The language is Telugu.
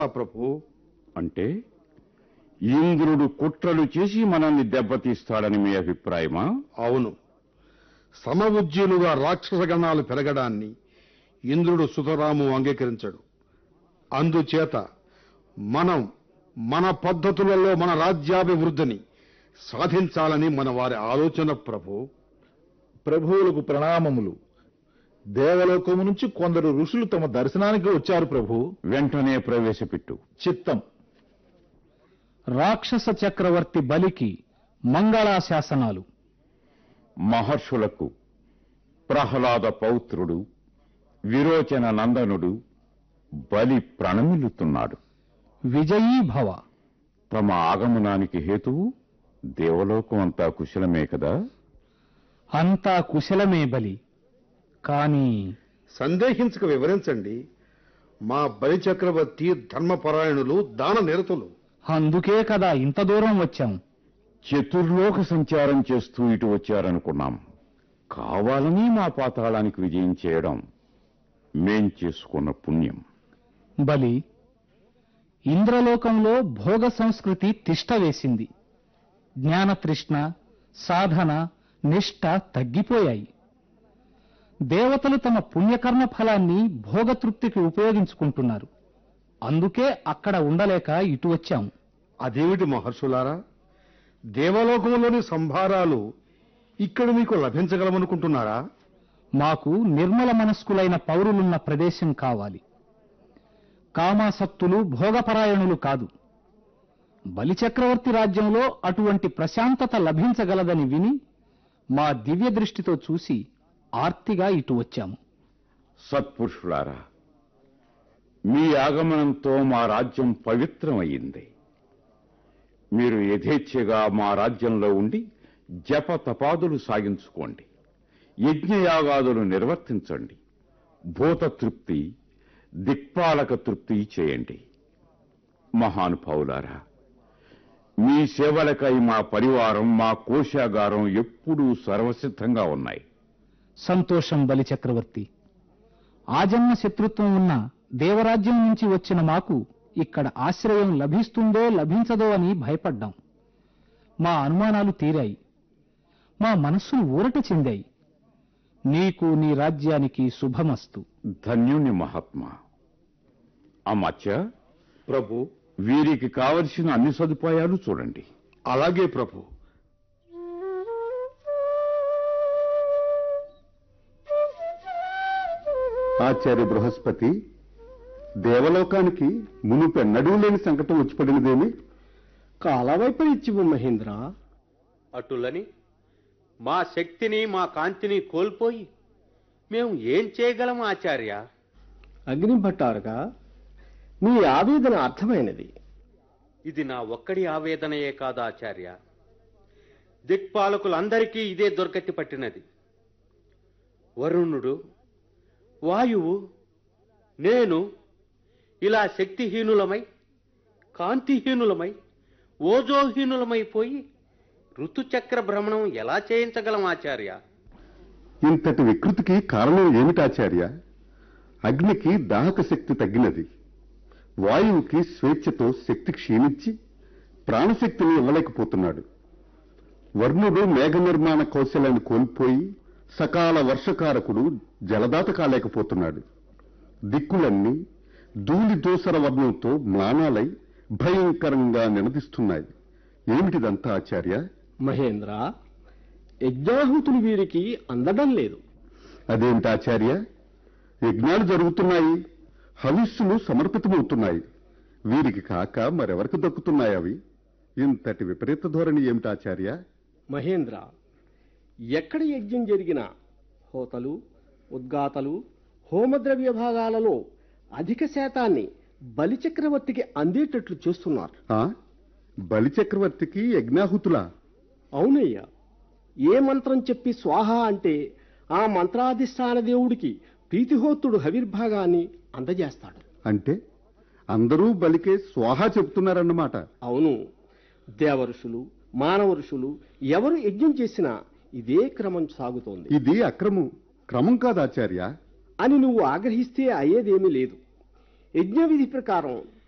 ఆ ప్రభు అంటే ఇంద్రుడు కుట్రలు చేసి మనల్ని దెబ్బతీస్తాడని మీ అభిప్రాయమా అవును సమవుజ్జీలుగా రాక్షస గణాలు పెరగడాన్ని ఇంద్రుడు సుతరాము అంగీకరించడు అందుచేత మనం మన పద్ధతులలో మన రాజ్యాభివృద్ధిని సాధించాలని మన వారి ఆలోచన ప్రభు ప్రభువులకు ప్రణామములు దేవలోకము నుంచి కొందరు ఋషులు తమ దర్శనానికి వచ్చారు ప్రభు వెంటనే ప్రవేశపెట్టు చిత్తం రాక్షస చక్రవర్తి బలికి మంగళాశాసనాలు మహర్షులకు ప్రహ్లాద పౌత్రుడు విరోచన నందనుడు బలి ప్రణమిల్లుతున్నాడు విజయీ భవ తమ ఆగమనానికి హేతువు దేవలోకం అంతా కుశలమే కదా అంతా కుశలమే బలి కాని సందేహించక వివరించండి మా బలి చక్రవర్తి ధర్మపరాయణులు దాన నిరతులు అందుకే కదా ఇంత దూరం వచ్చాం చతుర్లోక సంచారం చేస్తూ ఇటు వచ్చారనుకున్నాం కావాలని మా పాతాళానికి విజయం చేయడం మేం చేసుకున్న పుణ్యం బలి ఇంద్రలోకంలో భోగ సంస్కృతి తిష్ట వేసింది జ్ఞానతృష్ణ సాధన నిష్ఠ తగ్గిపోయాయి దేవతలు తమ పుణ్యకర్మ ఫలాన్ని భోగతృప్తికి ఉపయోగించుకుంటున్నారు అందుకే అక్కడ ఉండలేక ఇటు వచ్చాం అదేమిటి మహర్షులారా దేవలోకంలోని సంభారాలు ఇక్కడ మీకు లభించగలమనుకుంటున్నారా మాకు నిర్మల మనస్కులైన పౌరులున్న ప్రదేశం కావాలి కామాసక్తులు భోగపరాయణులు కాదు బలిచక్రవర్తి రాజ్యంలో అటువంటి ప్రశాంతత లభించగలదని విని మా దివ్య దృష్టితో చూసి ఆర్తిగా ఇటు వచ్చాము సత్పురుషులారా మీ ఆగమనంతో మా రాజ్యం పవిత్రమయ్యింది మీరు యథేచ్ఛగా మా రాజ్యంలో ఉండి జప తపాదులు సాగించుకోండి యజ్ఞయాగాదులు నిర్వర్తించండి భూత తృప్తి దిక్పాలక తృప్తి చేయండి మహానుభావులారా మీ సేవలకై మా పరివారం మా కోశాగారం ఎప్పుడూ సర్వసిద్ధంగా ఉన్నాయి సంతోషం బలిచక్రవర్తి ఆజన్మ శత్రుత్వం ఉన్న దేవరాజ్యం నుంచి వచ్చిన మాకు ఇక్కడ ఆశ్రయం లభిస్తుందో లభించదో అని భయపడ్డాం మా అనుమానాలు తీరాయి మా మనస్సులు ఊరట చెందాయి నీకు నీ రాజ్యానికి శుభమస్తు ధన్యుని మహాత్మా అమాత్య ప్రభు వీరికి కావలసిన అన్ని సదుపాయాలు చూడండి అలాగే ప్రభు ఆచార్య బృహస్పతి దేవలోకానికి మునుపెన్నడూ లేని సంకటం వచ్చి పడినదేమి కాలవైపరీత్యము మహేంద్ర అటులని మా శక్తిని మా కాంతిని కోల్పోయి మేము ఏం చేయగలం ఆచార్య అగ్ని భట్టారుగా మీ ఆవేదన అర్థమైనది ఇది నా ఒక్కడి ఆవేదనయే కాదు ఆచార్య దిక్పాలకులందరికీ ఇదే దుర్గతి పట్టినది వరుణుడు వాయువు నేను ఇలా శక్తిహీనులమై కాంతిహీనులమై ఓజోహీనులమైపోయి ఋతుచక్ర భ్రమణం ఎలా చేయించగలం ఆచార్య ఇంతటి వికృతికి కారణం ఏమిటాచార్య అగ్నికి దాహక శక్తి తగ్గినది వాయువుకి స్వేచ్ఛతో శక్తి క్షీణించి ప్రాణశక్తిని ఇవ్వలేకపోతున్నాడు వర్ణుడు మేఘ నిర్మాణ కౌశలాన్ని కోల్పోయి సకాల వర్షకారకుడు జలదాత కాలేకపోతున్నాడు దిక్కులన్నీ ధూళి దూసర వర్ణంతో మ్లానాలై భయంకరంగా నినదిస్తున్నాయి ఏమిటిదంతా ఆచార్య మహేంద్ర యజ్ఞాహుతులు వీరికి అందడం లేదు అదేంటి ఆచార్య యజ్ఞాలు జరుగుతున్నాయి హవిస్సులు సమర్పితమవుతున్నాయి వీరికి కాక మరెవరికి దక్కుతున్నాయి అవి ఇంతటి విపరీత ధోరణి ఏమిటి ఆచార్య మహేంద్ర ఎక్కడ యజ్ఞం జరిగినా హోతలు ఉద్గాతలు హోమద్రవ్య భాగాలలో అధిక శాతాన్ని బలిచక్రవర్తికి అందేటట్లు చేస్తున్నారు ఆ బలిచక్రవర్తికి యజ్ఞాహుతులా అవునయ్యా ఏ మంత్రం చెప్పి స్వాహ అంటే ఆ మంత్రాధిష్టాన దేవుడికి ప్రీతిహోత్రుడు హవిర్భాగాన్ని అందజేస్తాడు అంటే అందరూ బలికే స్వాహా చెప్తున్నారన్నమాట అవును దేవఋషులు మానవ ఋషులు ఎవరు యజ్ఞం చేసినా ఇదే క్రమం సాగుతోంది ఇది అక్రమం క్రమం కాదు ఆచార్య అని నువ్వు ఆగ్రహిస్తే అయ్యేదేమీ లేదు యజ్ఞ విధి ప్రకారం